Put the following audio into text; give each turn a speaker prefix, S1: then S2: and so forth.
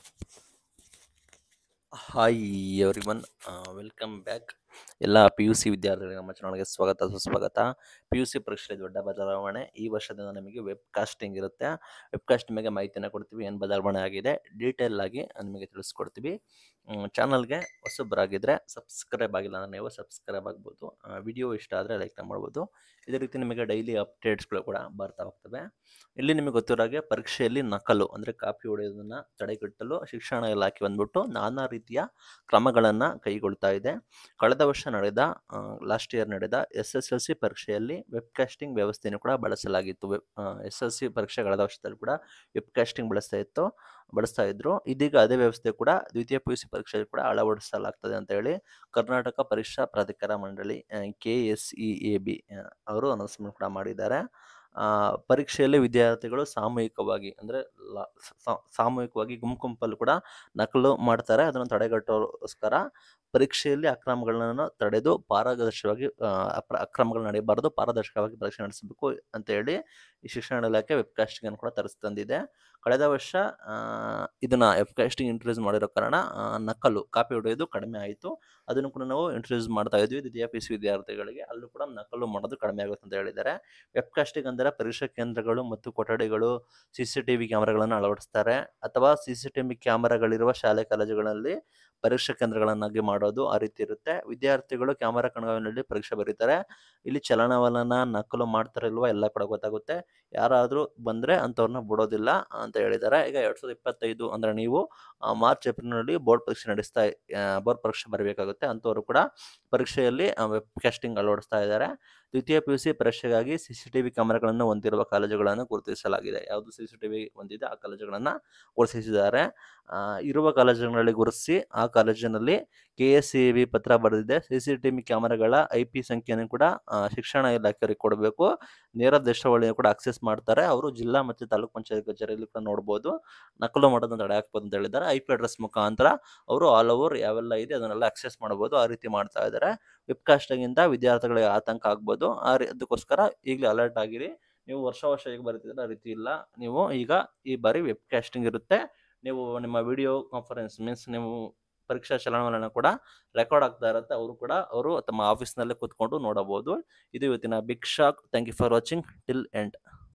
S1: hi everyone welcome back ಎಲ್ಲ P U C ವಿದ್ಯಾರ್ಥಿಗಳಿಗೆ ನಮ್ಮ ಚಾನಲ್ಗೆ ಸ್ವಾಗತ ಸುಸ್ವಾಗತ ಪಿ ಯು ಸಿ ಪರೀಕ್ಷೆ ದೊಡ್ಡ ಬದಲಾವಣೆ ಈ ವರ್ಷದಿಂದ ನಮಗೆ ವೆಬ್ ಕಾಸ್ಟಿಂಗ್ ಇರುತ್ತೆ ವೆಬ್ ಕಾಸ್ಟಿಂಗ್ ಬಗ್ಗೆ ಮಾಹಿತಿಯನ್ನು ಕೊಡ್ತೀವಿ ಏನು ಬದಲಾವಣೆ ಆಗಿದೆ ಡೀಟೇಲ್ ಆಗಿ ನಿಮಗೆ ತಿಳಿಸ್ಕೊಡ್ತೀವಿ ಚಾನಲ್ಗೆ ಹೊಸಬರಾಗಿದ್ದರೆ ಸಬ್ಸ್ಕ್ರೈಬ್ ಆಗಿಲ್ಲ ಅಂದರೆ ನೀವು ಸಬ್ಸ್ಕ್ರೈಬ್ ಆಗ್ಬೋದು ವಿಡಿಯೋ ಇಷ್ಟ ಆದರೆ ಲೈಕ್ ಮಾಡ್ಬೋದು ಇದೇ ರೀತಿ ನಿಮಗೆ ಡೈಲಿ ಅಪ್ಡೇಟ್ಸ್ಗಳು ಕೂಡ ಬರ್ತಾ ಹೋಗ್ತವೆ ಇಲ್ಲಿ ನಿಮಗೆ ಗೊತ್ತಿರೋ ಹಾಗೆ ಪರೀಕ್ಷೆಯಲ್ಲಿ ನಕಲು ಅಂದರೆ ಕಾಪಿ ಹೊಡೆಯೋದನ್ನು ತಡೆಗಟ್ಟಲು ಶಿಕ್ಷಣ ಇಲಾಖೆ ಬಂದ್ಬಿಟ್ಟು ನಾನಾ ರೀತಿಯ ಕ್ರಮಗಳನ್ನು ಕೈಗೊಳ್ತಾ ಇದೆ ಕಳೆದ ವರ್ಷ ನಡೆದ ಲಾಸ್ಟ್ ಇಯರ್ ನಡೆದ ಎಸ್ ಎಸ್ ಎಲ್ ಸಿ ಪರೀಕ್ಷೆಯಲ್ಲಿ ವೆಬ್ಕಾಸ್ಟಿಂಗ್ ವ್ಯವಸ್ಥೆಯನ್ನು ಕೂಡ ಬಳಸಲಾಗಿತ್ತು ವೆಬ್ ಎಸ್ ಎಲ್ ಸಿ ಪರೀಕ್ಷೆ ಕಳೆದ ವರ್ಷದಲ್ಲಿ ಕೂಡ ವೆಬ್ಕಾಸ್ಟಿಂಗ್ ಬಳಸ್ತಾ ಇತ್ತು ಬಳಸ್ತಾ ಇದ್ರು ಇದೀಗ ಅದೇ ವ್ಯವಸ್ಥೆ ಕೂಡ ದ್ವಿತೀಯ ಪಿ ಯು ಸಿ ಪರೀಕ್ಷೆಯಲ್ಲಿ ಕೂಡ ಅಳವಡಿಸಲಾಗ್ತದೆ ಅಂತ ಹೇಳಿ ಕರ್ನಾಟಕ ಪರೀಕ್ಷಾ ಪ್ರಾಧಿಕಾರ ಮಂಡಳಿ K S E A B ಅವರು ಅನೌನ್ಸ್ಮೆಂಟ್ ಕೂಡ ಮಾಡಿದ್ದಾರೆ ಆ, ಪರೀಕ್ಷೆಯಲ್ಲಿ ವಿದ್ಯಾರ್ಥಿಗಳು ಸಾಮೂಹಿಕವಾಗಿ ಅಂದರೆ ಸಾಮೂಹಿಕವಾಗಿ ಗುಂಪು ಗುಂಪಲ್ಲಿ ಕೂಡ ನಕಲು ಮಾಡ್ತಾರೆ ಅದನ್ನು ತಡೆಗಟ್ಟೋಸ್ಕರ ಪರೀಕ್ಷೆಯಲ್ಲಿ ಅಕ್ರಮಗಳನ್ನು ತಡೆದು ಪಾರದರ್ಶಕವಾಗಿ ಆ, ಅಪ್ರ ಅಕ್ರಮಗಳು ನಡೆಯಬಾರದು ಪಾರದರ್ಶಕವಾಗಿ ಪರೀಕ್ಷೆ ನಡೆಸಬೇಕು ಅಂತ ಹೇಳಿ ಈ ಶಿಕ್ಷಣ ಇಲಾಖೆ ವೆಬ್ಕಾಸ್ಟಿಂಗ್ ಅನ್ನು ಕೂಡ ತರಿಸ್ತಂದಿದೆ ಕಳೆದ ವರ್ಷ ಆ, ಇದನ್ನ ವೆಬ್ಕಾಸ್ಟಿಂಗ್ ಇಂಟ್ರೊಡ್ಯೂಸ್ ಮಾಡಿರೋ ಕಾರಣ ಆ, ನಕಲು ಕಾಪಿ ಹೊಡೆಯೋದು ಕಡಿಮೆ ಆಯಿತು ಅದನ್ನು ಕೂಡ ನಾವು ಇಂಟ್ರೊಡ್ಯೂಸ್ ಮಾಡ್ತಾ ಇದ್ವಿ ದ್ವಿತೀಯ ಪಿ ಸಿ ವಿದ್ಯಾರ್ಥಿಗಳಿಗೆ ಅಲ್ಲೂ ಕೂಡ ನಕಲು ಮಾಡೋದು ಕಡಿಮೆ ಆಗುತ್ತೆ ಅಂತ ಹೇಳಿದ್ದಾರೆ ವೆಬ್ಕಾಸ್ಟಿಂಗ್ ಅಂದರೆ ಪರೀಕ್ಷಾ ಕೇಂದ್ರಗಳು ಮತ್ತು ಕೊಠಡಿಗಳು ಸಿ ಸಿ ಟಿ ವಿ ಕ್ಯಾಮರಾಗಳನ್ನು ಅಳವಡಿಸ್ತಾರೆ ಅಥವಾ ಸಿ ಸಿ ಟಿ ವಿ ಕ್ಯಾಮರಾಗಳಿರುವ ಶಾಲೆ ಕಾಲೇಜುಗಳಲ್ಲಿ ಪರೀಕ್ಷಾ ಕೇಂದ್ರಗಳನ್ನಾಗಿ ಮಾಡೋದು ಆ ರೀತಿ ಇರುತ್ತೆ ವಿದ್ಯಾರ್ಥಿಗಳು ಕ್ಯಾಮರಾ ಕಣ್ಗಾವಲಿನಲ್ಲಿ ಪರೀಕ್ಷೆ ಬರೀತಾರೆ ಇಲ್ಲಿ ಚಲನವಲನ ನಕಲು ಮಾಡ್ತಾರೆ ಇಲ್ವಾ ಎಲ್ಲ ಕೂಡ ಗೊತ್ತಾಗುತ್ತೆ ಯಾರಾದರೂ ಬಂದರೆ ಅಂಥವ್ರನ್ನ ಬಿಡೋದಿಲ್ಲ ಅಂತ ಹೇಳಿದ್ದಾರೆ ಈಗ ಎರಡು ಸಾವಿರದ ಇಪ್ಪತ್ತೈದು ಅಂದರೆ ನೀವು ಆ, ಮಾರ್ಚ್ ಏಪ್ರಿಲ್ನಲ್ಲಿ ಬೋರ್ಡ್ ಪರೀಕ್ಷೆ ನಡೆಸ್ತಾ ಬೋರ್ಡ್ ಪರೀಕ್ಷೆ ಬರಬೇಕಾಗುತ್ತೆ ಅಂಥವರು ಕೂಡ ಪರೀಕ್ಷೆಯಲ್ಲಿ ವೆಬ್ ಕಾಸ್ಟಿಂಗ್ ಅಳವಡಿಸ್ತಾ ಇದ್ದಾರೆ ದ್ವಿತೀಯ ಪಿ ಯು ಸಿ ಪರೀಕ್ಷೆಗಾಗಿ ಸಿ ಸಿ ಟಿ ವಿ ಕ್ಯಾಮರಾಗಳನ್ನು ಹೊಂದಿರುವ ಕಾಲೇಜುಗಳನ್ನು ಗುರುತಿಸಲಾಗಿದೆ ಯಾವುದು ಸಿ ಸಿ ಟಿ ವಿ ಹೊಂದಿದೆ ಆ ಕಾಲೇಜುಗಳನ್ನು ಗುರುತಿಸಿದ್ದಾರೆ ಆ, ಇರುವ ಕಾಲೇಜುಗಳಲ್ಲಿ ಗುರುತಿಸಿ ಆ ಕಾಲೇಜಿನಲ್ಲಿ ಕೆ ಎಸ್ ಸಿ ಬಿ ಪತ್ರ ಬರೆದಿದೆ ಸಿ ಸಿ ಟಿ ವಿ ಕ್ಯಾಮರಾಗಳ ಐ ಪಿ ಸಂಖ್ಯೆಯನ್ನು ಕೂಡ ಆ, ಶಿಕ್ಷಣ ಇಲಾಖೆಯವರಿಗೆ ಕೊಡಬೇಕು ನೇರ ದೃಶ್ಯಾವಳಿಯನ್ನು ಕೂಡ ಅಕ್ಸೆಸ್ ಮಾಡ್ತಾರೆ ಅವರು ಜಿಲ್ಲಾ ಮತ್ತು ತಾಲೂಕು ಪಂಚಾಯತ್ ಕಚೇರಿಯಲ್ಲಿ ಕೂಡ ನೋಡ್ಬೋದು ನಕಲು ಮಾಡೋದನ್ನ ತಡೆ ಹಾಕ್ಬೋದು ಅಂತ ಹೇಳಿದ್ದಾರೆ ಐ ಪಿ ಅಡ್ರೆಸ್ ಮುಖಾಂತರ ಅವರು ಆಲ್ ಓವರ್ ಯಾವೆಲ್ಲ ಇದೆ ಅದನ್ನೆಲ್ಲ ಅಕ್ಸೆಸ್ ಮಾಡ್ಬೋದು ಆ ರೀತಿ ಮಾಡ್ತಾ ಇದ್ದಾರೆ ವೆಬ್ಕಾಸ್ಟಿಂಗಿಂದ ವಿದ್ಯಾರ್ಥಿಗಳಿಗೆ ಆತಂಕ ಆಗ್ಬೋದು ಆ ರೀ ಅದಕ್ಕೋಸ್ಕರ ಈಗಲೇ ಅಲರ್ಟ್ ಆಗಿರಿ ನೀವು ವರ್ಷ ವರ್ಷ ಹೇಗೆ ಬರೀತಿದ್ರೆ ಆ ರೀತಿ ಇಲ್ಲ ನೀವು ಈಗ ಈ ಬಾರಿ ವೆಬ್ಕಾಸ್ಟಿಂಗ್ ಇರುತ್ತೆ ನೀವು ನಿಮ್ಮ ವಿಡಿಯೋ ಕಾನ್ಫರೆನ್ಸ್ ಮೀನ್ಸ್ ನೀವು ಪರೀಕ್ಷಾ ಚಲನವಲನ ಕೂಡ ರೆಕಾರ್ಡ್ ಆಗ್ತಾ ಇರುತ್ತೆ ಅವರು ಕೂಡ ಅವರು ತಮ್ಮ ಆಫೀಸ್ನಲ್ಲೇ ಕೂತ್ಕೊಂಡು ನೋಡಬಹುದು ಇದು ಇವತ್ತಿನ big shock thank you for watching till end